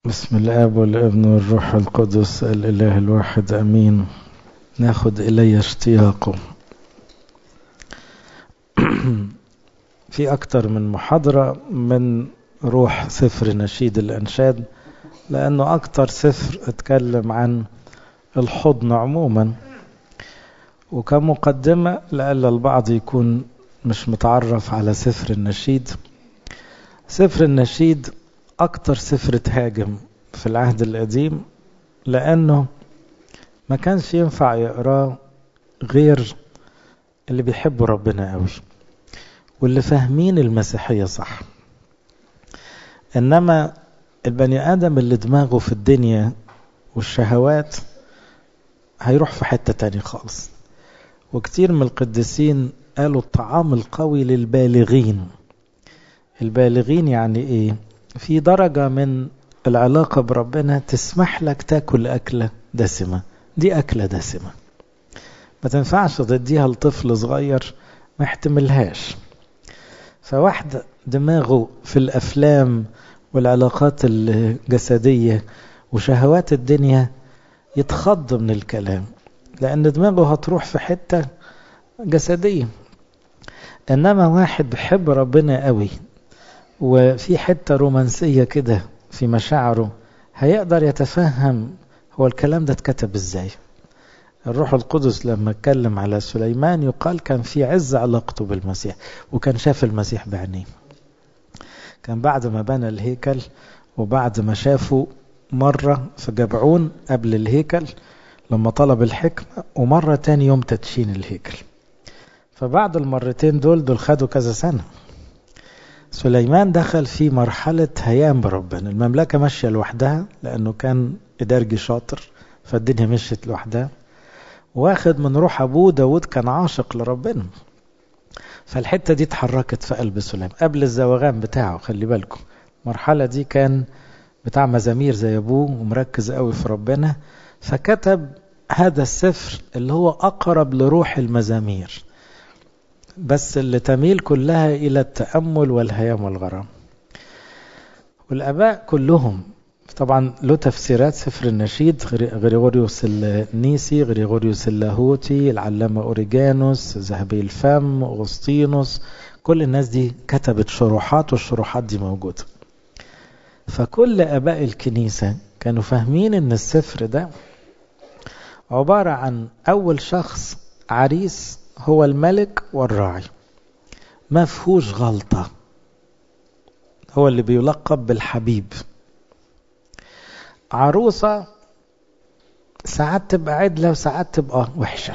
بسم الاب والابن والروح القدس الاله الواحد امين ناخد الي اشتياقه في اكتر من محاضرة من روح سفر نشيد الانشاد لانه اكتر سفر اتكلم عن الحضن عموما وكمقدمة لألا البعض يكون مش متعرف على سفر النشيد سفر النشيد أكتر سفر تهاجم في العهد القديم لأنه ما كانش ينفع يقراه غير اللي بيحبوا ربنا قوي واللي فاهمين المسيحية صح إنما البني آدم اللي دماغه في الدنيا والشهوات هيروح في حتة تاني خالص وكتير من القديسين قالوا الطعام القوي للبالغين البالغين يعني ايه في درجة من العلاقة بربنا تسمح لك تاكل أكلة دسمة دي أكلة دسمة ما تنفعش تديها لطفل صغير ما يحتملهاش فواحد دماغه في الأفلام والعلاقات الجسدية وشهوات الدنيا يتخض من الكلام لأن دماغه هتروح في حتة جسدية إنما واحد بيحب ربنا قوي وفي حتة رومانسية كده في مشاعره هيقدر يتفهم هو الكلام ده اتكتب ازاي الروح القدس لما اتكلم على سليمان يقال كان في عز علاقته بالمسيح وكان شاف المسيح بعينيه كان بعد ما بنى الهيكل وبعد ما شافه مرة في جبعون قبل الهيكل لما طلب الحكمة ومرة تاني يوم تدشين الهيكل فبعد المرتين دول دول خدوا كذا سنة سليمان دخل في مرحلة هيام بربنا المملكة ماشية لوحدها لأنه كان إدارجي شاطر فالدنيا مشيت لوحدها واخد من روح أبوه داود كان عاشق لربنا فالحتة دي اتحركت في قلب سليمان قبل الزوغان بتاعه خلي بالكم المرحلة دي كان بتاع مزامير زي أبوه ومركز قوي في ربنا فكتب هذا السفر اللي هو أقرب لروح المزامير بس اللي تميل كلها إلى التأمل والهيام والغرام والآباء كلهم طبعا له تفسيرات سفر النشيد غريغوريوس النيسي غريغوريوس اللاهوتي العلامة أوريجانوس ذهبي الفم أغسطينوس كل الناس دي كتبت شروحات والشروحات دي موجودة فكل آباء الكنيسة كانوا فاهمين ان السفر ده عبارة عن أول شخص عريس هو الملك والراعي ما فيهوش غلطة هو اللي بيلقب بالحبيب عروسة ساعات تبقى عدلة وساعات تبقى وحشة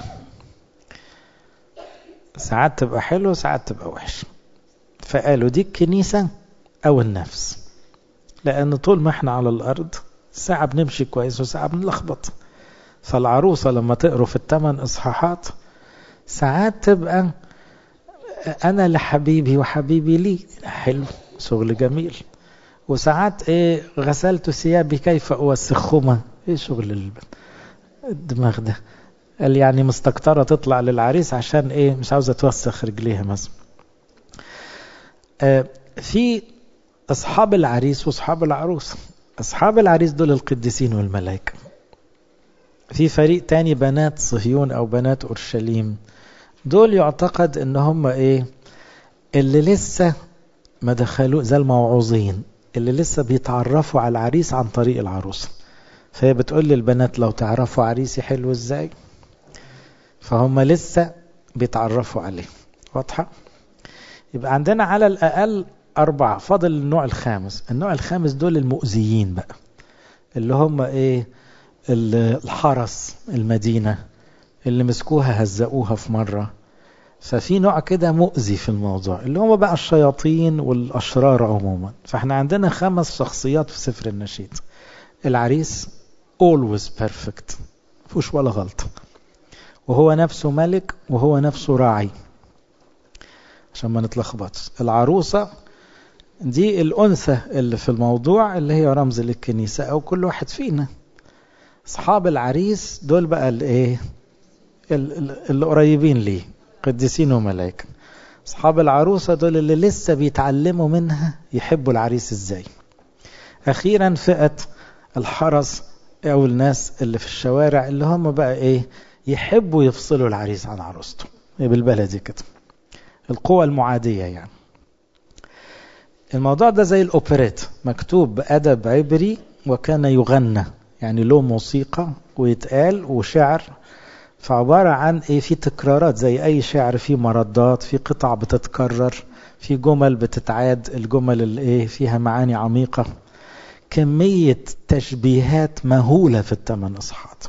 ساعات تبقى حلوة وساعات تبقى وحشة فقالوا دي الكنيسة أو النفس لأن طول ما احنا على الأرض ساعة بنمشي كويس وساعة بنلخبط فالعروسة لما تقروا في الثمان إصحاحات ساعات تبقى أنا لحبيبي وحبيبي لي حلو شغل جميل وساعات إيه غسلت ثيابي كيف أوسخهما إيه شغل الدماغ ده قال يعني مستكترة تطلع للعريس عشان إيه مش عاوزة توسخ رجليها مثلا آه في أصحاب العريس وأصحاب العروس أصحاب العريس دول القديسين والملائكة في فريق تاني بنات صهيون أو بنات أورشليم دول يعتقد ان هم ايه اللي لسه ما دخلوا زي الموعوظين اللي لسه بيتعرفوا على العريس عن طريق العروسة فهي بتقول للبنات لو تعرفوا عريسي حلو ازاي فهم لسه بيتعرفوا عليه واضحة يبقى عندنا على الأقل أربعة فاضل النوع الخامس النوع الخامس دول المؤذيين بقى اللي هم ايه الحرس المدينة اللي مسكوها هزقوها في مرة ففي نوع كده مؤذي في الموضوع اللي هم بقى الشياطين والأشرار عموما فاحنا عندنا خمس شخصيات في سفر النشيد العريس always perfect فوش ولا غلطة وهو نفسه ملك وهو نفسه راعي عشان ما نتلخبطش العروسة دي الأنثى اللي في الموضوع اللي هي رمز للكنيسة أو كل واحد فينا أصحاب العريس دول بقى الايه اللي قريبين ليه قديسين وملائكة أصحاب العروسة دول اللي لسه بيتعلموا منها يحبوا العريس إزاي أخيرا فئة الحرس او الناس اللي في الشوارع اللي هم بقى ايه يحبوا يفصلوا العريس عن عروسته بالبلدي كده القوى المعادية يعني الموضوع ده زي الأوبريت مكتوب بأدب عبري وكان يغنى يعني له موسيقى ويتقال وشعر فعبارة عن ايه في تكرارات زي اي شعر في مردات في قطع بتتكرر في جمل بتتعاد الجمل اللي ايه فيها معاني عميقة كمية تشبيهات مهولة في الثمان اصحات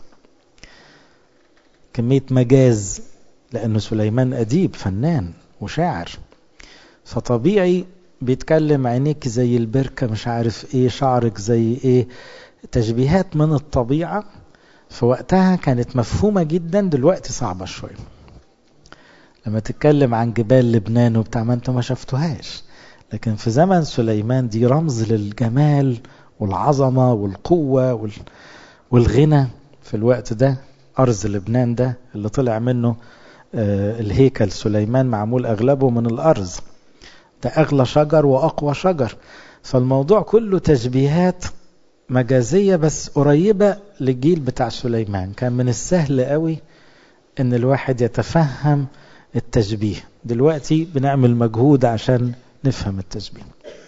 كمية مجاز لأنه سليمان أديب فنان وشاعر فطبيعي بيتكلم عينيك زي البركة مش عارف ايه شعرك زي ايه تشبيهات من الطبيعة في وقتها كانت مفهومة جدا دلوقتي صعبة شوية لما تتكلم عن جبال لبنان وبتاع ما انت ما شفتوهاش لكن في زمن سليمان دي رمز للجمال والعظمة والقوة وال... والغنى في الوقت ده أرز لبنان ده اللي طلع منه آه الهيكل سليمان معمول أغلبه من الأرز ده أغلى شجر وأقوى شجر فالموضوع كله تشبيهات مجازية بس قريبة للجيل بتاع سليمان كان من السهل قوي ان الواحد يتفهم التشبيه دلوقتي بنعمل مجهود عشان نفهم التشبيه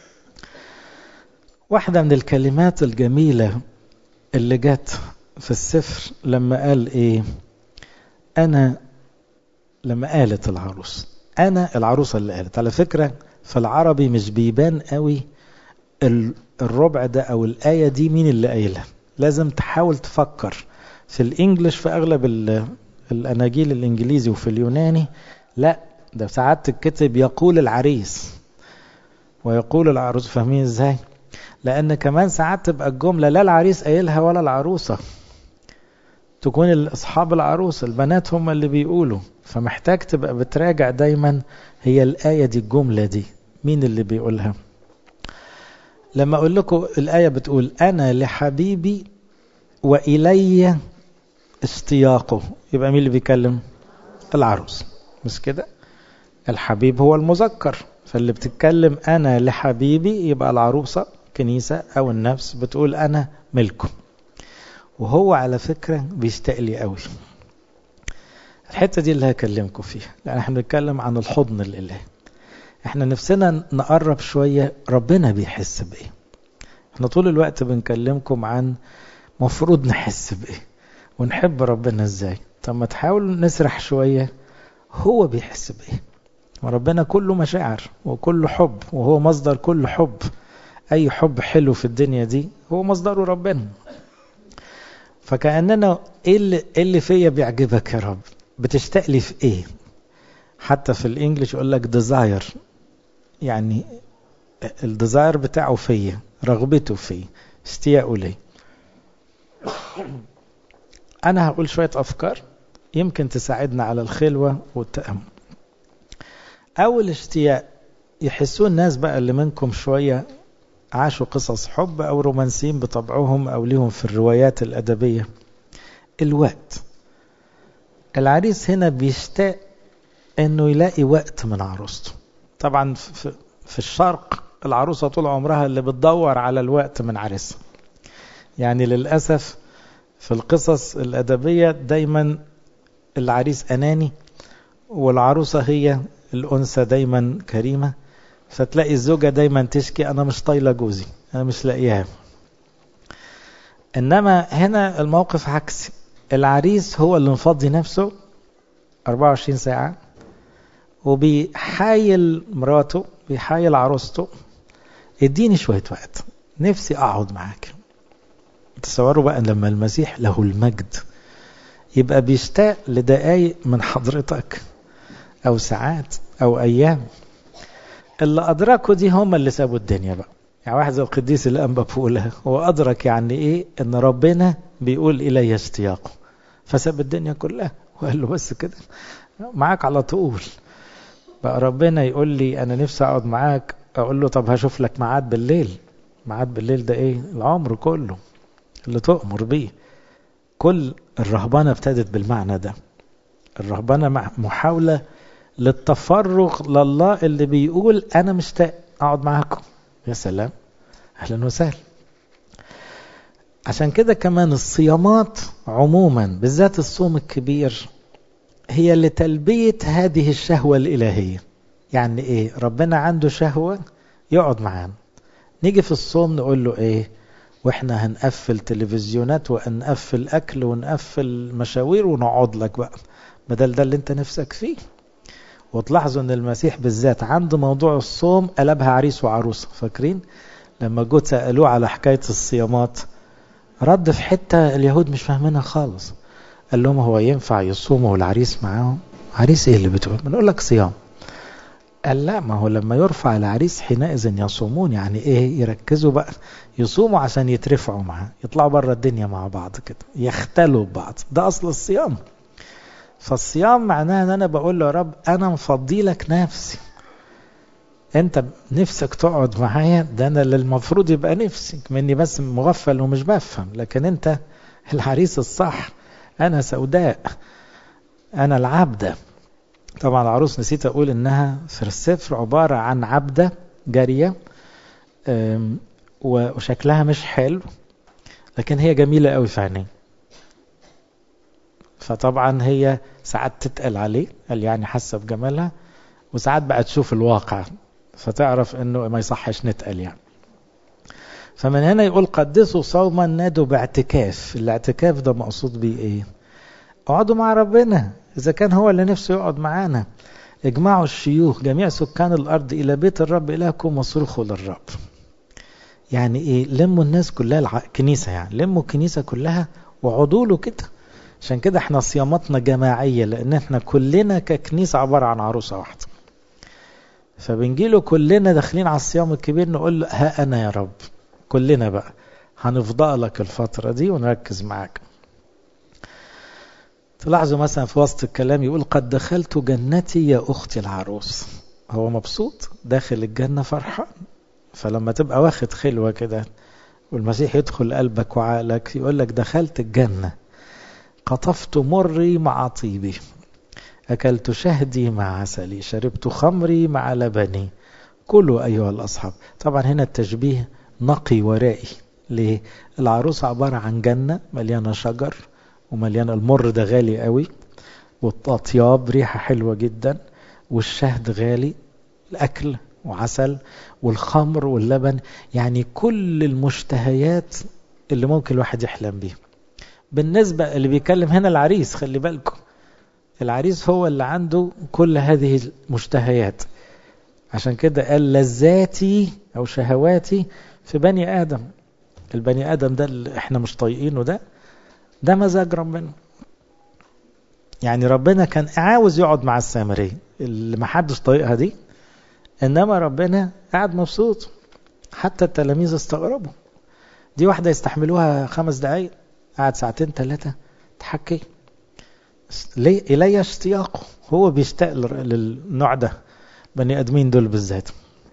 واحدة من الكلمات الجميلة اللي جت في السفر لما قال ايه انا لما قالت العروس انا العروسة اللي قالت على فكرة في العربي مش بيبان قوي الربع ده او الآية دي مين اللي قايلها لازم تحاول تفكر في الانجليش في اغلب الاناجيل الانجليزي وفي اليوناني لا ده ساعات تتكتب يقول العريس ويقول العروس فاهمين ازاي لان كمان ساعات تبقى الجملة لا العريس قايلها ولا العروسة تكون اصحاب العروس البنات هم اللي بيقولوا فمحتاج تبقى بتراجع دايما هي الآية دي الجملة دي مين اللي بيقولها لما اقول لكم الآية بتقول أنا لحبيبي وإلي اشتياقه يبقى مين اللي بيكلم العروس مش كده الحبيب هو المذكر فاللي بتتكلم أنا لحبيبي يبقى العروسة كنيسة أو النفس بتقول أنا ملكه وهو على فكرة بيشتاق لي قوي الحتة دي اللي هكلمكم فيها لأن احنا بنتكلم عن الحضن الإلهي احنا نفسنا نقرب شوية ربنا بيحس بإيه احنا طول الوقت بنكلمكم عن مفروض نحس بإيه ونحب ربنا ازاي طب ما تحاولوا نسرح شوية هو بيحس بإيه وربنا كله مشاعر وكله حب وهو مصدر كل حب أي حب حلو في الدنيا دي هو مصدره ربنا فكأننا ايه اللي, إيه اللي فيا بيعجبك يا رب بتشتاق لي في ايه حتى في الانجليش يقول لك ديزاير يعني الديزاير بتاعه فيا رغبته فيا اشتياقه لي انا هقول شويه افكار يمكن تساعدنا على الخلوه والتامل اول اشتياق يحسوه الناس بقى اللي منكم شويه عاشوا قصص حب او رومانسيين بطبعهم او ليهم في الروايات الادبيه الوقت العريس هنا بيشتاق انه يلاقي وقت من عروسته طبعا في, في الشرق العروسة طول عمرها اللي بتدور على الوقت من عريسها يعني للأسف في القصص الأدبية دايما العريس أناني والعروسة هي الأنثى دايما كريمة فتلاقي الزوجة دايما تشكي أنا مش طايلة جوزي أنا مش لاقيها إنما هنا الموقف عكسي العريس هو اللي مفضي نفسه 24 ساعة وبيحايل مراته بيحايل عروسته اديني شوية وقت نفسي اقعد معاك تصوروا بقى لما المسيح له المجد يبقى بيشتاق لدقايق من حضرتك او ساعات او ايام اللي ادركوا دي هم اللي سابوا الدنيا بقى يعني واحد زي القديس الانبا بيقولها هو ادرك يعني ايه ان ربنا بيقول الي اشتياقه فساب الدنيا كلها وقال له بس كده معاك على طول بقى ربنا يقول لي انا نفسي اقعد معاك اقول له طب هشوف لك ميعاد بالليل ميعاد بالليل ده ايه العمر كله اللي تؤمر بيه كل الرهبنه ابتدت بالمعنى ده الرهبنه محاوله للتفرغ لله اللي بيقول انا مشتاق اقعد معاكم يا سلام اهلا وسهلا عشان كده كمان الصيامات عموما بالذات الصوم الكبير هي لتلبية هذه الشهوة الإلهية يعني إيه ربنا عنده شهوة يقعد معانا نيجي في الصوم نقول له إيه وإحنا هنقفل تلفزيونات ونقفل أكل ونقفل مشاوير ونقعد لك بقى بدل ده اللي انت نفسك فيه وتلاحظوا ان المسيح بالذات عند موضوع الصوم قلبها عريس وعروسة فاكرين لما جوت سألوه على حكاية الصيامات رد في حتة اليهود مش فاهمينها خالص قال لهم هو ينفع يصوموا والعريس معاهم عريس ايه اللي بتقول بنقول لك صيام قال لا ما هو لما يرفع العريس حينئذ يصومون يعني ايه يركزوا بقى يصوموا عشان يترفعوا معاه يطلعوا بره الدنيا مع بعض كده يختلوا ببعض ده اصل الصيام فالصيام معناه ان انا بقول له يا رب انا مفضي لك نفسي انت نفسك تقعد معايا ده انا اللي المفروض يبقى نفسي مني بس مغفل ومش بفهم لكن انت العريس الصح انا سوداء انا العبدة طبعا العروس نسيت اقول انها في السفر عبارة عن عبدة جارية وشكلها مش حلو لكن هي جميلة قوي في عينيه فطبعا هي ساعات تتقل عليه قال يعني حاسه بجمالها وساعات بقى تشوف الواقع فتعرف انه ما يصحش نتقل يعني فمن هنا يقول قدسوا صوما نادوا باعتكاف الاعتكاف ده مقصود بيه ايه اقعدوا مع ربنا اذا كان هو اللي نفسه يقعد معانا اجمعوا الشيوخ جميع سكان الارض الى بيت الرب الهكم واصرخوا للرب يعني ايه لموا الناس كلها الكنيسه يعني لموا الكنيسه كلها وقعدوا له كده عشان كده احنا صياماتنا جماعية لان احنا كلنا ككنيسة عبارة عن عروسة واحدة فبنجيله كلنا داخلين على الصيام الكبير نقول له ها انا يا رب كلنا بقى هنفضى لك الفترة دي ونركز معاك تلاحظوا مثلا في وسط الكلام يقول قد دخلت جنتي يا اختي العروس هو مبسوط داخل الجنة فرحان فلما تبقى واخد خلوة كده والمسيح يدخل قلبك وعقلك يقول لك دخلت الجنة قطفت مري مع طيبي أكلت شهدي مع عسلي شربت خمري مع لبني كلوا أيها الأصحاب طبعا هنا التشبيه نقي ورائي ليه العروس عبارة عن جنة مليانة شجر ومليانة المر ده غالي قوي والأطياب ريحة حلوة جدا والشهد غالي الأكل وعسل والخمر واللبن يعني كل المشتهيات اللي ممكن الواحد يحلم بيها بالنسبة اللي بيتكلم هنا العريس خلي بالكم العريس هو اللي عنده كل هذه المشتهيات عشان كده قال لذاتي أو شهواتي في بني آدم البني آدم ده اللي احنا مش طايقينه ده ده مزاج ربنا يعني ربنا كان عاوز يقعد مع السامرية اللي ما حدش طايقها دي انما ربنا قاعد مبسوط حتى التلاميذ استغربوا دي واحدة يستحملوها خمس دقايق قعد ساعتين ثلاثة تحكي ليه إلي اشتياقه هو بيشتاق للنوع ده بني ادمين دول بالذات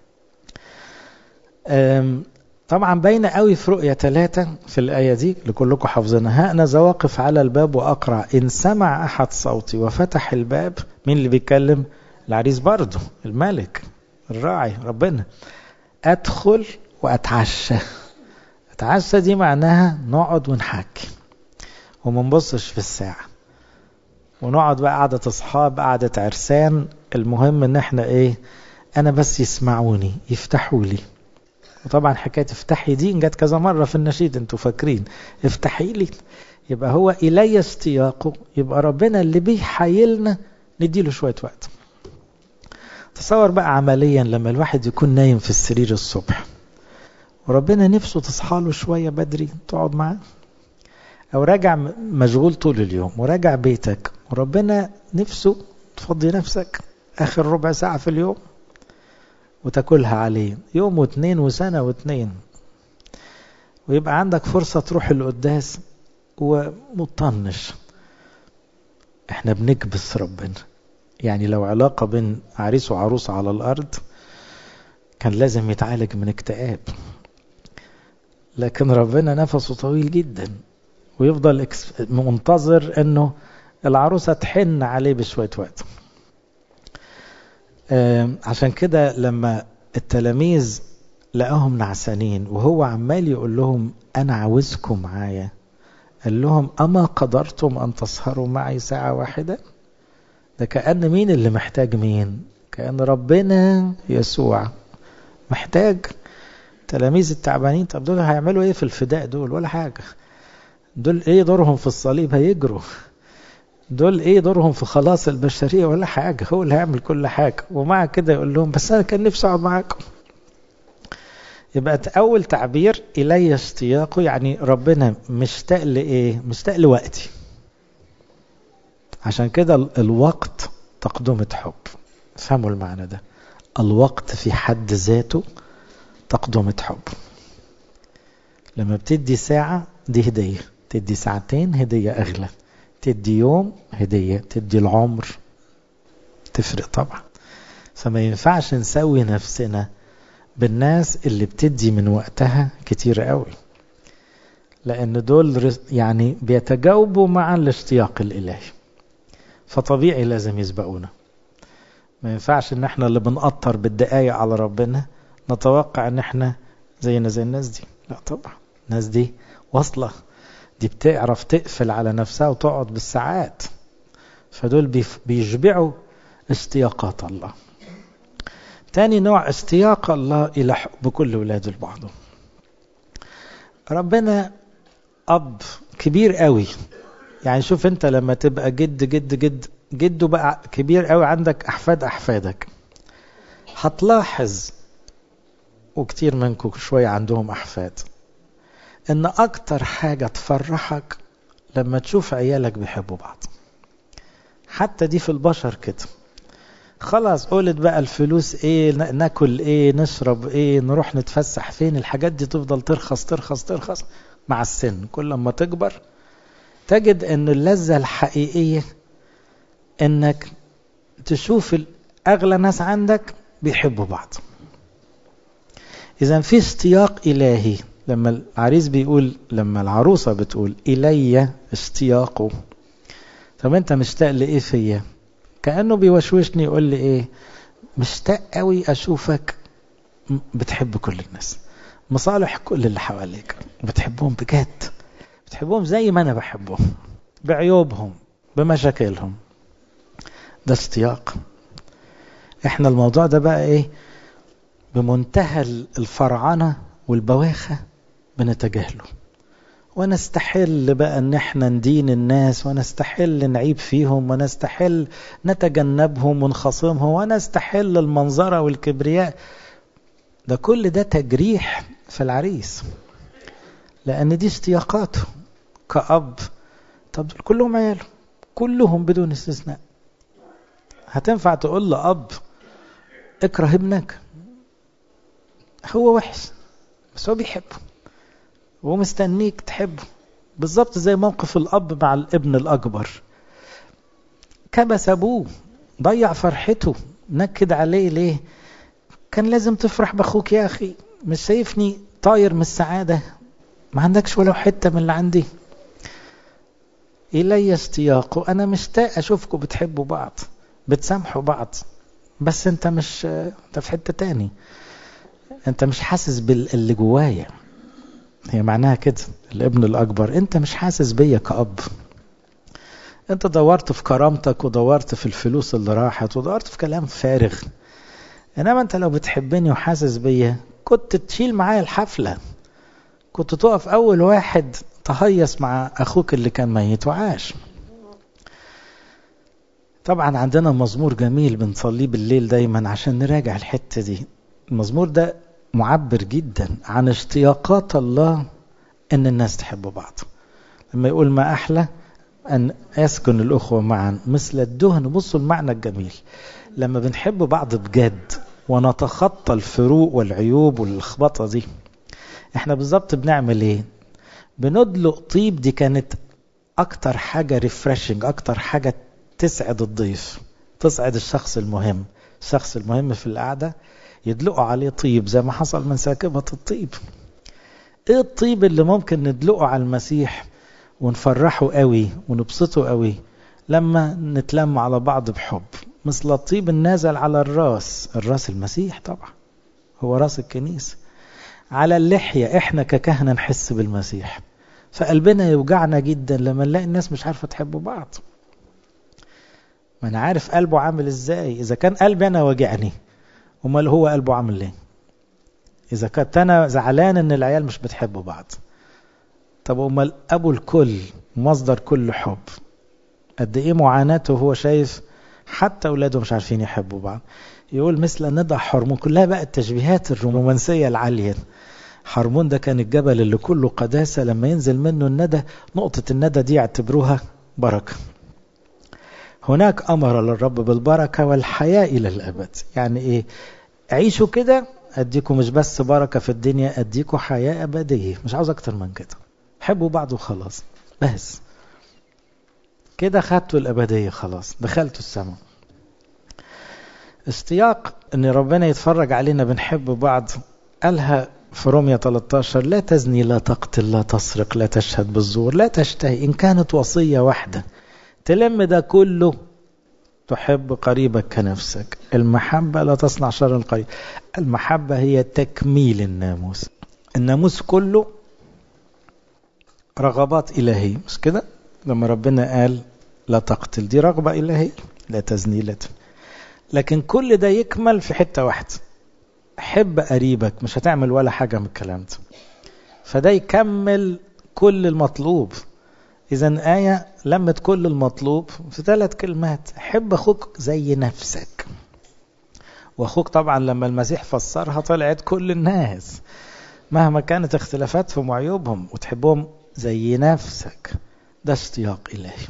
طبعا باينه قوي في رؤية ثلاثة في الآية دي اللي كلكم حافظينها ها أنا واقف على الباب وأقرع إن سمع أحد صوتي وفتح الباب مين اللي بيتكلم العريس برضه الملك الراعي ربنا أدخل وأتعشى أتعشى دي معناها نقعد ونحكي وما نبصش في الساعة ونقعد بقى قعدة أصحاب قعدة عرسان المهم إن إحنا إيه أنا بس يسمعوني يفتحوا لي وطبعا حكاية افتحي دي جت كذا مرة في النشيد انتوا فاكرين افتحي لي يبقى هو إلي اشتياقه يبقى ربنا اللي بيحايلنا نديله شوية وقت تصور بقى عمليا لما الواحد يكون نايم في السرير الصبح وربنا نفسه تصحى له شوية بدري تقعد معاه أو راجع مشغول طول اليوم وراجع بيتك وربنا نفسه تفضي نفسك آخر ربع ساعة في اليوم وتاكلها عليه يوم واثنين وسنة واثنين ويبقى عندك فرصة تروح القداس ومطنش احنا بنكبس ربنا يعني لو علاقة بين عريس وعروس على الأرض كان لازم يتعالج من اكتئاب لكن ربنا نفسه طويل جدا ويفضل منتظر انه العروسة تحن عليه بشوية وقت عشان كده لما التلاميذ لقاهم نعسانين وهو عمال يقول لهم أنا عاوزكم معايا قال لهم أما قدرتم أن تسهروا معي ساعة واحدة ده كأن مين اللي محتاج مين كأن ربنا يسوع محتاج تلاميذ التعبانين طب دول هيعملوا ايه في الفداء دول ولا حاجة دول ايه دورهم في الصليب هيجروا دول ايه دورهم في خلاص البشرية ولا حاجة هو اللي هيعمل كل حاجة ومع كده يقول لهم بس انا كان نفسي اقعد معاكم يبقى اول تعبير الي اشتياقه يعني ربنا مشتاق لايه مشتاق لوقتي عشان كده الوقت تقدمة حب فهموا المعنى ده الوقت في حد ذاته تقدمة حب لما بتدي ساعة دي هدية تدي ساعتين هدية أغلى تدي يوم هدية تدي العمر تفرق طبعا فما ينفعش نسوي نفسنا بالناس اللي بتدي من وقتها كتير قوي لأن دول يعني بيتجاوبوا مع الاشتياق الإلهي فطبيعي لازم يسبقونا ما ينفعش ان احنا اللي بنقطر بالدقايق على ربنا نتوقع ان احنا زينا زي الناس دي لا طبعا الناس دي واصلة دي بتعرف تقفل على نفسها وتقعد بالساعات فدول بيشبعوا اشتياقات الله تاني نوع اشتياق الله إلى حب كل ولاده لبعضه ربنا أب كبير قوي يعني شوف انت لما تبقى جد جد جد جده بقى كبير قوي عندك أحفاد أحفادك هتلاحظ وكتير منكم شوية عندهم أحفاد إن أكتر حاجة تفرحك لما تشوف عيالك بيحبوا بعض حتى دي في البشر كده خلاص قولت بقى الفلوس ايه ناكل ايه نشرب ايه نروح نتفسح فين الحاجات دي تفضل ترخص ترخص ترخص مع السن كل ما تكبر تجد ان اللذة الحقيقية انك تشوف اغلى ناس عندك بيحبوا بعض اذا في اشتياق الهي لما العريس بيقول لما العروسة بتقول الي اشتياقه طب انت مشتاق لايه فيا كأنه بيوشوشني يقول لي ايه مشتاق قوي اشوفك بتحب كل الناس مصالح كل اللي حواليك بتحبهم بجد بتحبهم زي ما انا بحبهم بعيوبهم بمشاكلهم ده اشتياق احنا الموضوع ده بقى ايه بمنتهى الفرعنة والبواخة بنتجاهله ونستحل بقى ان احنا ندين الناس ونستحل نعيب فيهم ونستحل نتجنبهم ونخاصمهم ونستحل المنظرة والكبرياء ده كل ده تجريح في العريس لان دي اشتياقاته كأب طب دول كلهم عياله كلهم بدون استثناء هتنفع تقول لأب اكره ابنك هو وحش بس هو بيحبه ومستنيك تحبه بالظبط زي موقف الأب مع الابن الأكبر كبس أبوه ضيع فرحته نكد عليه ليه كان لازم تفرح بأخوك يا أخي مش شايفني طاير من السعادة ما عندكش ولو حتة من اللي عندي إلي اشتياقه أنا مشتاق أشوفكم بتحبوا بعض بتسامحوا بعض بس أنت مش أنت في حتة تاني أنت مش حاسس باللي جوايا هي معناها كده الابن الأكبر أنت مش حاسس بيا كأب أنت دورت في كرامتك ودورت في الفلوس اللي راحت ودورت في كلام فارغ إنما أنت لو بتحبني وحاسس بيا كنت تشيل معايا الحفلة كنت تقف أول واحد تهيص مع أخوك اللي كان ميت وعاش طبعا عندنا مزمور جميل بنصليه بالليل دايما عشان نراجع الحتة دي المزمور ده معبر جدا عن اشتياقات الله ان الناس تحب بعض لما يقول ما احلى ان يسكن الاخوه معا مثل الدهن بصوا المعنى الجميل لما بنحب بعض بجد ونتخطى الفروق والعيوب واللخبطه دي احنا بالظبط بنعمل ايه بندلق طيب دي كانت اكتر حاجه ريفرشنج اكتر حاجه تسعد الضيف تسعد الشخص المهم الشخص المهم في القعده يدلقوا عليه طيب زي ما حصل من ساكبة الطيب ايه الطيب اللي ممكن ندلقه على المسيح ونفرحه قوي ونبسطه قوي لما نتلم على بعض بحب مثل الطيب النازل على الراس الراس المسيح طبعا هو راس الكنيسة على اللحية احنا ككهنة نحس بالمسيح فقلبنا يوجعنا جدا لما نلاقي الناس مش عارفة تحب بعض ما انا عارف قلبه عامل ازاي اذا كان قلبي انا واجعني امال هو قلبه عامل ايه اذا كنت انا زعلان ان العيال مش بتحبوا بعض طب امال ابو الكل مصدر كل حب قد ايه معاناته وهو شايف حتى اولاده مش عارفين يحبوا بعض يقول مثل ندى حرمون كلها بقى التشبيهات الرومانسيه العاليه حرمون ده كان الجبل اللي كله قداسه لما ينزل منه الندى نقطه الندى دي يعتبروها بركه هناك امر للرب بالبركه والحياه الى الابد يعني ايه عيشوا كده اديكم مش بس بركه في الدنيا اديكم حياه ابديه مش عاوز اكتر من كده حبوا بعض وخلاص بس كده خدتوا الابديه خلاص دخلتوا السماء اشتياق ان ربنا يتفرج علينا بنحب بعض قالها في رومية 13 لا تزني لا تقتل لا تسرق لا تشهد بالزور لا تشتهي إن كانت وصية واحدة تلم ده كله تحب قريبك كنفسك المحبة لا تصنع شر القريب المحبة هي تكميل الناموس الناموس كله رغبات إلهية مش كده لما ربنا قال لا تقتل دي رغبة إلهية لا تزني لا تزني. لكن كل ده يكمل في حتة واحدة حب قريبك مش هتعمل ولا حاجة من الكلام ده فده يكمل كل المطلوب إذا آية لمت كل المطلوب في ثلاث كلمات حب أخوك زي نفسك وأخوك طبعا لما المسيح فسرها طلعت كل الناس مهما كانت اختلافاتهم وعيوبهم وتحبهم زي نفسك ده اشتياق إلهي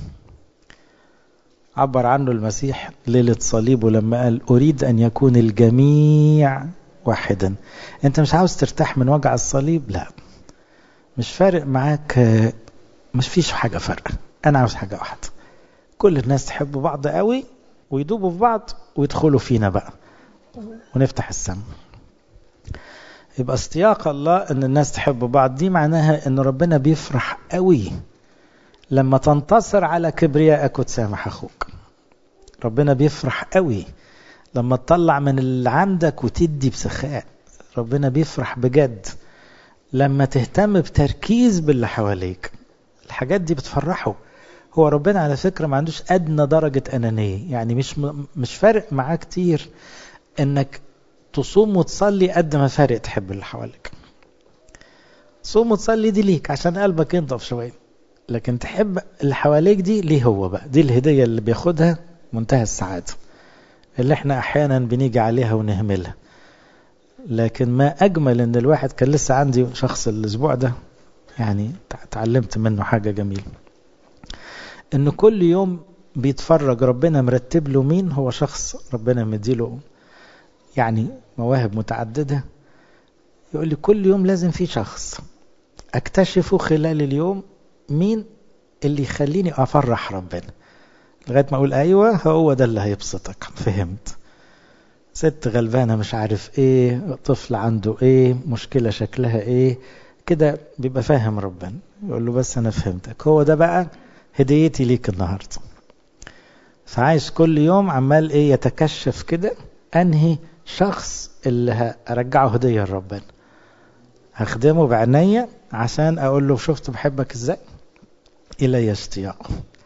عبر عنه المسيح ليلة صليبه لما قال أريد أن يكون الجميع واحدا أنت مش عاوز ترتاح من وجع الصليب لا مش فارق معاك مش فيش حاجة فرق أنا عاوز حاجة واحدة كل الناس تحب بعض قوي ويدوبوا في بعض ويدخلوا فينا بقى ونفتح السماء يبقى استياق الله ان الناس تحب بعض دي معناها ان ربنا بيفرح قوي لما تنتصر على كبريائك وتسامح اخوك ربنا بيفرح قوي لما تطلع من اللي عندك وتدي بسخاء ربنا بيفرح بجد لما تهتم بتركيز باللي حواليك الحاجات دي بتفرحه هو ربنا على فكرة ما عندوش أدنى درجة أنانية يعني مش مش فارق معاه كتير إنك تصوم وتصلي قد ما فارق تحب اللي حواليك صوم وتصلي دي ليك عشان قلبك ينضف شوية لكن تحب اللي حواليك دي ليه هو بقى دي الهدية اللي بياخدها منتهى السعادة اللي احنا احيانا بنيجي عليها ونهملها لكن ما اجمل ان الواحد كان لسه عندي شخص الاسبوع ده يعني اتعلمت منه حاجة جميلة ان كل يوم بيتفرج ربنا مرتب له مين هو شخص ربنا مديله يعني مواهب متعددة يقول لي كل يوم لازم في شخص اكتشفه خلال اليوم مين اللي يخليني افرح ربنا لغايه ما اقول ايوه هو ده اللي هيبسطك فهمت ست غلبانه مش عارف ايه طفل عنده ايه مشكله شكلها ايه كده بيبقى فاهم ربنا يقول له بس انا فهمتك هو ده بقى هديتي ليك النهارده فعايز كل يوم عمال ايه يتكشف كده انهي شخص اللي هرجعه هديه لربنا هخدمه بعناية عشان اقول له شفت بحبك ازاي الي اشتياق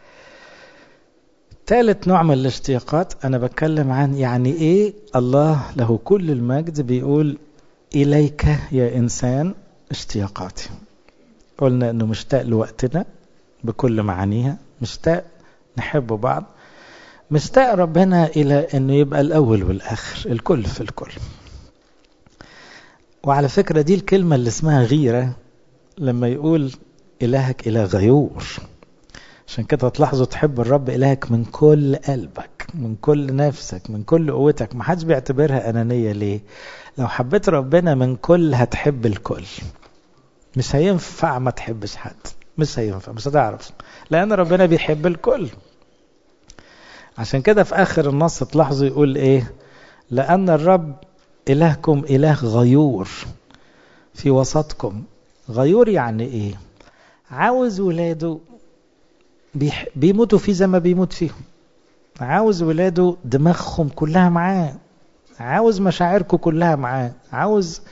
ثالث نوع من الاشتياقات انا بتكلم عن يعني ايه الله له كل المجد بيقول اليك يا انسان اشتياقاتي قلنا انه مشتاق لوقتنا بكل معانيها مشتاق نحب بعض مشتاق ربنا الى انه يبقى الاول والاخر الكل في الكل وعلى فكرة دي الكلمة اللي اسمها غيرة لما يقول إلهك إله غيور عشان كده تلاحظوا تحب الرب إلهك من كل قلبك من كل نفسك من كل قوتك ما حدش بيعتبرها أنانية ليه لو حبيت ربنا من كل هتحب الكل مش هينفع ما تحبش حد مش هينفع مش هتعرف لأن ربنا بيحب الكل عشان كده في آخر النص تلاحظوا يقول إيه لأن الرب إلهكم إله غيور في وسطكم غيور يعني إيه عاوز ولاده بيح... بيموتوا فيه زي ما بيموت فيهم عاوز ولاده دماغهم كلها معاه عاوز مشاعركم كلها معاه عاوز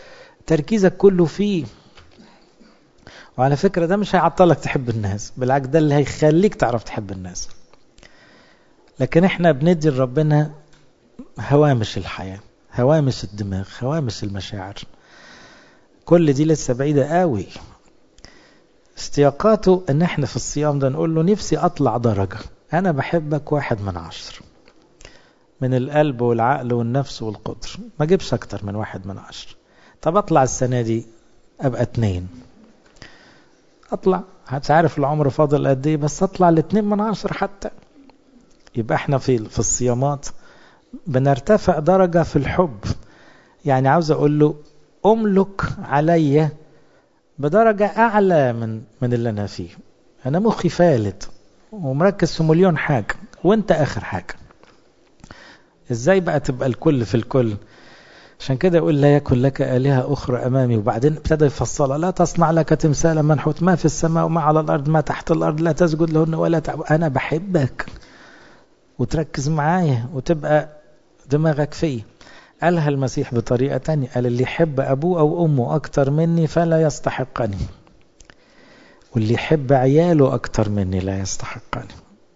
تركيزك كله فيه وعلى فكرة ده مش هيعطلك تحب الناس بالعكس ده اللي هيخليك تعرف تحب الناس لكن احنا بندي لربنا هوامش الحياة هوامش الدماغ هوامش المشاعر كل دي لسه بعيدة قوي استياقاته ان احنا في الصيام ده نقول له نفسي اطلع درجة انا بحبك واحد من عشر من القلب والعقل والنفس والقدر ما جيبش اكتر من واحد من عشر طب اطلع السنة دي ابقى اتنين اطلع مش عارف العمر فاضل قد ايه بس اطلع لاتنين من عشر حتى يبقى احنا في في الصيامات بنرتفع درجة في الحب يعني عاوز اقول له املك عليا بدرجة اعلى من من اللي انا فيه انا مخي فالت ومركز في مليون حاجة وانت اخر حاجة ازاي بقى تبقى الكل في الكل عشان كده يقول لا يكن لك آلهة أخرى أمامي وبعدين ابتدى يفصلها لا تصنع لك تمثالا منحوت ما في السماء وما على الأرض ما تحت الأرض لا تسجد لهن ولا تعب أنا بحبك وتركز معايا وتبقى دماغك فيه قالها المسيح بطريقة تانية قال اللي يحب أبوه أو أمه أكتر مني فلا يستحقني واللي يحب عياله أكتر مني لا يستحقني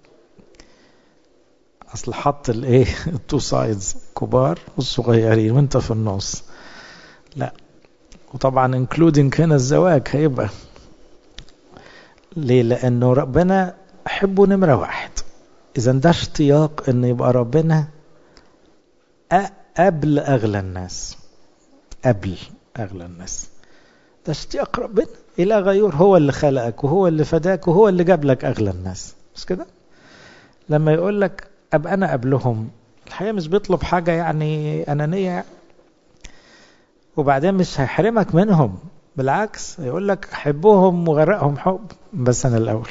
اصل حط الايه التو سايدز كبار والصغيرين وانت في النص لا وطبعا انكلودنج هنا الزواج هيبقى ليه لانه ربنا حبه نمره واحد اذا ده اشتياق ان يبقى ربنا قبل اغلى الناس قبل اغلى الناس ده اشتياق ربنا الى غيور هو اللي خلقك وهو اللي فداك وهو اللي جاب لك اغلى الناس مش كده لما يقول لك ابقى انا قبلهم الحقيقه مش بيطلب حاجه يعني انانيه وبعدين مش هيحرمك منهم بالعكس يقول لك حبهم وغرقهم حب بس انا الاول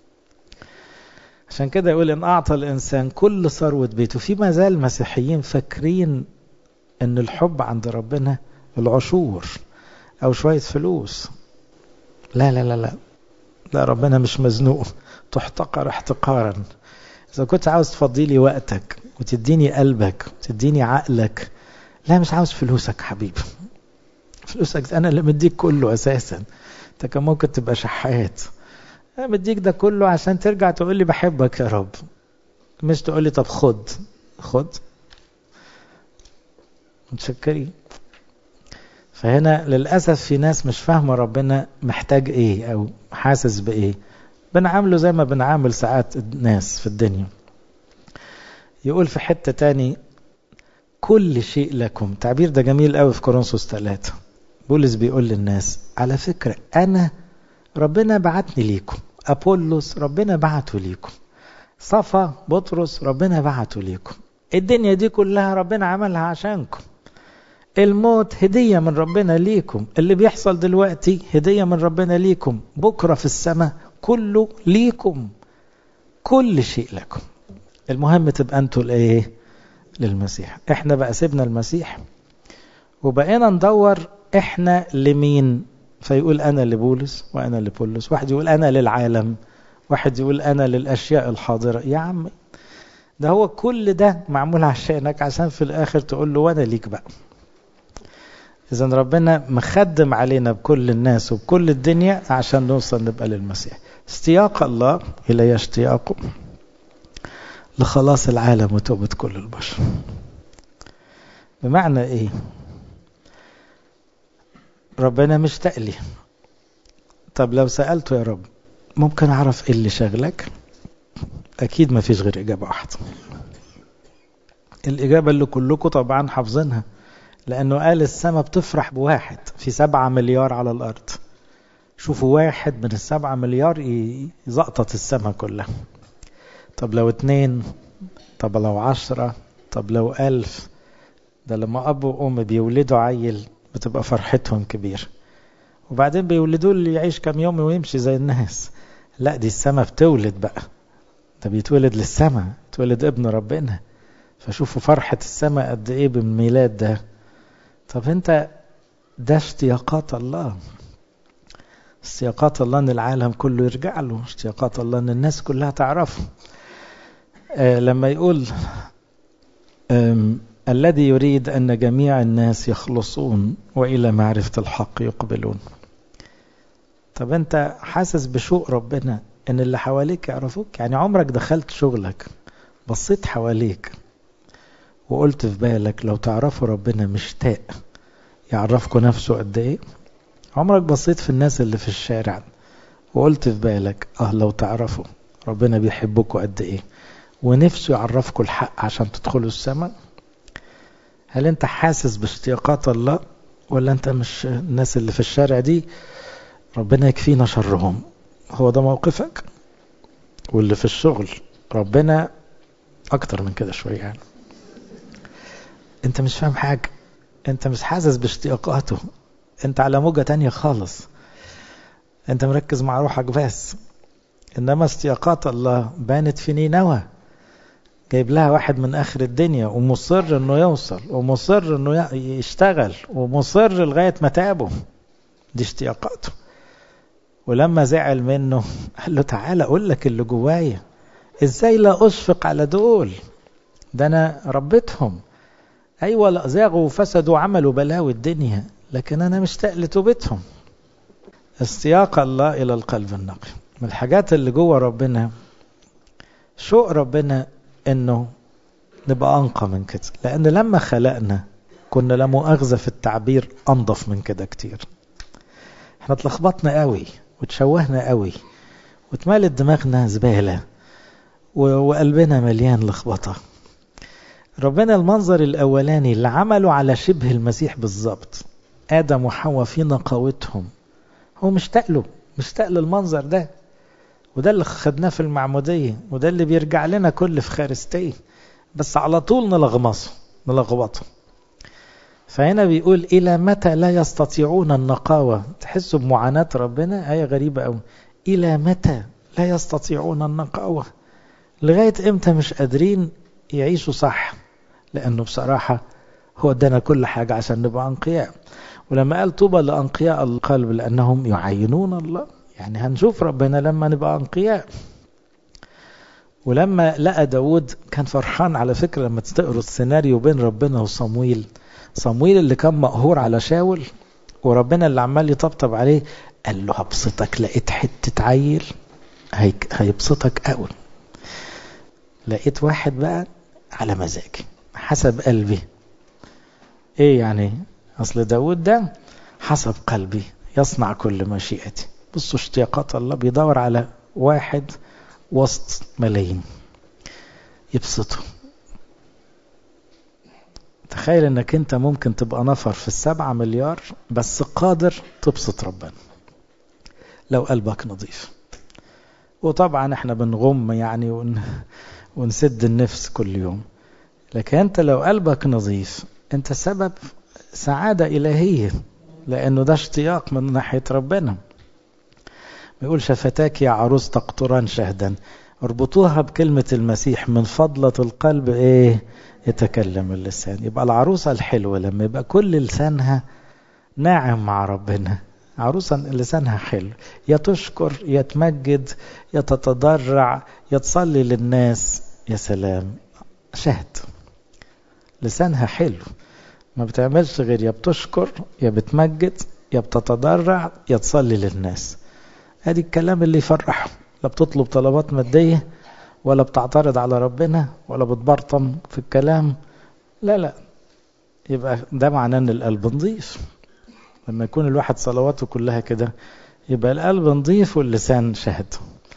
عشان كده يقول ان اعطى الانسان كل ثروه بيته في ما زال مسيحيين فاكرين ان الحب عند ربنا العشور او شويه فلوس لا لا لا لا لا ربنا مش مزنوق تحتقر احتقارا إذا كنت عاوز تفضي لي وقتك وتديني قلبك وتديني عقلك لا مش عاوز فلوسك حبيبي فلوسك أنا اللي مديك كله أساسا أنت كان ممكن تبقى شحات أنا مديك ده كله عشان ترجع تقول لي بحبك يا رب مش تقول لي طب خد خد متشكرين فهنا للأسف في ناس مش فاهمة ربنا محتاج إيه أو حاسس بإيه بنعامله زي ما بنعامل ساعات الناس في الدنيا يقول في حتة تاني كل شيء لكم تعبير ده جميل قوي في كورنثوس ثلاثة بولس بيقول للناس على فكرة أنا ربنا بعتني ليكم أبولس ربنا بعته ليكم صفا بطرس ربنا بعته ليكم الدنيا دي كلها ربنا عملها عشانكم الموت هدية من ربنا ليكم اللي بيحصل دلوقتي هدية من ربنا ليكم بكرة في السماء كله ليكم كل شيء لكم المهم تبقى انتوا الايه للمسيح احنا بقى سيبنا المسيح وبقينا ندور احنا لمين فيقول انا لبولس وانا لبولس واحد يقول انا للعالم واحد يقول انا للاشياء الحاضره يا عم ده هو كل ده معمول عشانك عشان في الاخر تقول له وانا ليك بقى اذا ربنا مخدم علينا بكل الناس وبكل الدنيا عشان نوصل نبقى للمسيح استياق الله الي اشتياقه لخلاص العالم وتوبة كل البشر بمعنى ايه ربنا مشتاق لي طب لو سألته يا رب ممكن اعرف ايه اللي شغلك اكيد ما فيش غير اجابة واحدة الاجابة اللي كلكم طبعا حافظينها لانه قال السماء بتفرح بواحد في سبعة مليار على الارض شوفوا واحد من السبعة مليار يزقطط السماء كلها طب لو اتنين طب لو عشرة طب لو ألف ده لما أب وأم بيولدوا عيل بتبقى فرحتهم كبيرة وبعدين بيولدوا اللي يعيش كم يوم ويمشي زي الناس لا دي السماء بتولد بقى ده بيتولد للسماء تولد ابن ربنا فشوفوا فرحة السماء قد ايه بالميلاد ده طب انت ده اشتياقات الله اشتياقات الله ان العالم كله يرجع له اشتياقات الله ان الناس كلها تعرفه آه لما يقول الذي يريد أن جميع الناس يخلصون وإلى معرفة الحق يقبلون طب أنت حاسس بشوق ربنا أن اللي حواليك يعرفوك يعني عمرك دخلت شغلك بصيت حواليك وقلت في بالك لو تعرفوا ربنا مشتاق يعرفكم نفسه قد ايه عمرك بصيت في الناس اللي في الشارع وقلت في بالك اه لو تعرفوا ربنا بيحبكم قد ايه ونفسه يعرفكم الحق عشان تدخلوا السماء هل انت حاسس باشتياقات الله ولا انت مش الناس اللي في الشارع دي ربنا يكفينا شرهم هو ده موقفك واللي في الشغل ربنا اكتر من كده شوية يعني انت مش فاهم حاجة انت مش حاسس باشتياقاته انت على موجة تانية خالص انت مركز مع روحك بس انما اشتياقات الله بانت في نينوى جايب لها واحد من اخر الدنيا ومصر انه يوصل ومصر انه يشتغل ومصر لغاية ما تابه دي اشتياقاته ولما زعل منه قال له تعالى اقول لك اللي جوايا ازاي لا اشفق على دول ده انا ربيتهم ايوه لا زاغوا وفسدوا وعملوا بلاوي الدنيا لكن انا مشتاق لتوبتهم استياق الله الى القلب النقي من الحاجات اللي جوه ربنا شوق ربنا انه نبقى انقى من كده لان لما خلقنا كنا لا مؤاخذه في التعبير انضف من كده كتير احنا اتلخبطنا قوي وتشوهنا قوي واتمالت دماغنا زباله وقلبنا مليان لخبطه ربنا المنظر الاولاني اللي عمله على شبه المسيح بالظبط ادم وحواء في نقاوتهم هو مشتاق له مشتاق للمنظر ده وده اللي خدناه في المعمودية وده اللي بيرجع لنا كل في خارستيه بس على طول نلغمصه نلخبطه فهنا بيقول إلى متى لا يستطيعون النقاوة تحسوا بمعاناة ربنا آية غريبة أوي إلى متى لا يستطيعون النقاوة لغاية إمتى مش قادرين يعيشوا صح لأنه بصراحة هو ادانا كل حاجة عشان نبقى أنقياء ولما قال طوبى لأنقياء القلب لأنهم يعينون الله يعني هنشوف ربنا لما نبقى أنقياء ولما لقى داود كان فرحان على فكرة لما تقروا السيناريو بين ربنا وصمويل صمويل اللي كان مقهور على شاول وربنا اللي عمال يطبطب عليه قال له هبسطك لقيت حتة عيل هيبسطك قوي لقيت واحد بقى على مزاجي حسب قلبي ايه يعني اصل داود ده حسب قلبي يصنع كل مشيئتي بصوا اشتياقات الله بيدور على واحد وسط ملايين يبسطه تخيل انك انت ممكن تبقى نفر في السبعة مليار بس قادر تبسط ربنا لو قلبك نظيف وطبعا احنا بنغم يعني ون... ونسد النفس كل يوم لكن انت لو قلبك نظيف انت سبب سعادة إلهية لأنه ده اشتياق من ناحية ربنا بيقول شفتاك يا عروس تقطران شهدا اربطوها بكلمة المسيح من فضلة القلب ايه يتكلم اللسان يبقى العروسة الحلوة لما يبقى كل لسانها ناعم مع ربنا عروسة لسانها حلو يا تشكر يا تمجد يا تتضرع يا تصلي للناس يا سلام شهد لسانها حلو ما بتعملش غير يا بتشكر يا بتمجد يا بتتضرع يا تصلي للناس ادي الكلام اللي يفرحه لا بتطلب طلبات مادية ولا بتعترض على ربنا ولا بتبرطم في الكلام لا لا يبقى ده معناه ان القلب نظيف لما يكون الواحد صلواته كلها كده يبقى القلب نظيف واللسان شهد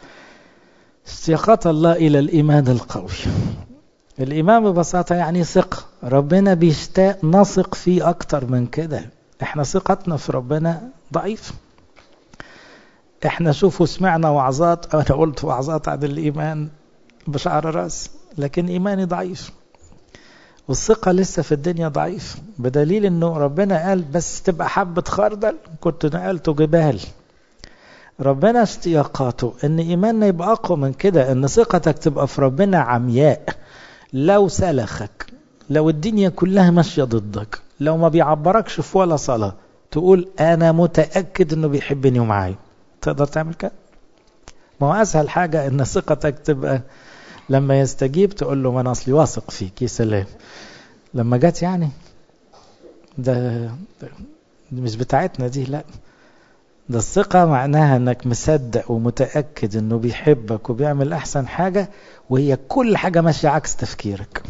استيقاظ الله الى الايمان القوي الايمان ببساطه يعني ثقه ربنا بيشتاق نثق فيه اكتر من كده احنا ثقتنا في ربنا ضعيف احنا شوفوا سمعنا وعظات انا قلت وعظات عن الايمان بشعر راس لكن ايماني ضعيف والثقة لسه في الدنيا ضعيف بدليل انه ربنا قال بس تبقى حبة خردل كنت نقلته جبال ربنا اشتياقاته ان ايماننا يبقى اقوى من كده ان ثقتك تبقى في ربنا عمياء لو سلخك لو الدنيا كلها ماشية ضدك لو ما بيعبركش في ولا صلاة تقول انا متأكد انه بيحبني ومعايا تقدر تعمل كده ما هو اسهل حاجة ان ثقتك تبقى لما يستجيب تقول له ما انا اصلي واثق فيك يا سلام لما جت يعني ده, ده مش بتاعتنا دي لا ده الثقة معناها انك مصدق ومتأكد انه بيحبك وبيعمل احسن حاجة وهي كل حاجة ماشية عكس تفكيرك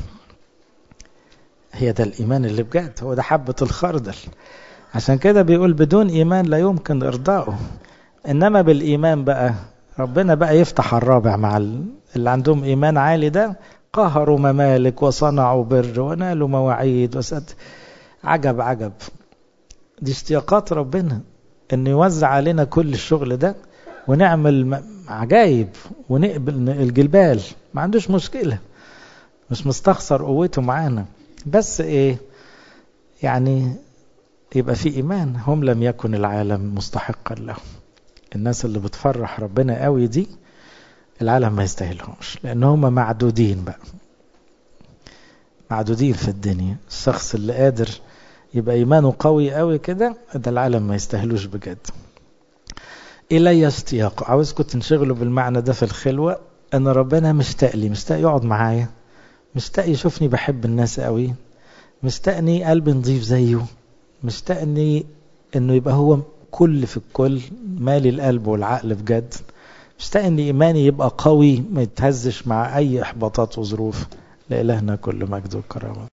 هي ده الايمان اللي بجد هو ده حبة الخردل عشان كده بيقول بدون ايمان لا يمكن ارضائه انما بالايمان بقى ربنا بقى يفتح الرابع مع اللي عندهم ايمان عالي ده قهروا ممالك وصنعوا بر ونالوا مواعيد وسد عجب عجب دي اشتياقات ربنا انه يوزع علينا كل الشغل ده ونعمل عجايب ونقبل الجبال ما عندوش مشكلة مش مستخسر قوته معانا بس ايه يعني يبقى في ايمان هم لم يكن العالم مستحقا له الناس اللي بتفرح ربنا قوي دي العالم ما يستاهلهمش لان هم معدودين بقى معدودين في الدنيا الشخص اللي قادر يبقى ايمانه قوي قوي كده ده العالم ما يستاهلوش بجد الي اشتياق عاوزكم تنشغلوا بالمعنى ده في الخلوه ان ربنا مشتاق لي مشتاق يقعد معايا مشتاق يشوفني بحب الناس قوي مشتاقني قلبي نظيف زيه مشتاقني انه يبقى هو كل في الكل مالي القلب والعقل بجد مشتاق ان ايماني يبقى قوي ما يتهزش مع اي احباطات وظروف لالهنا كل مجد وكرامه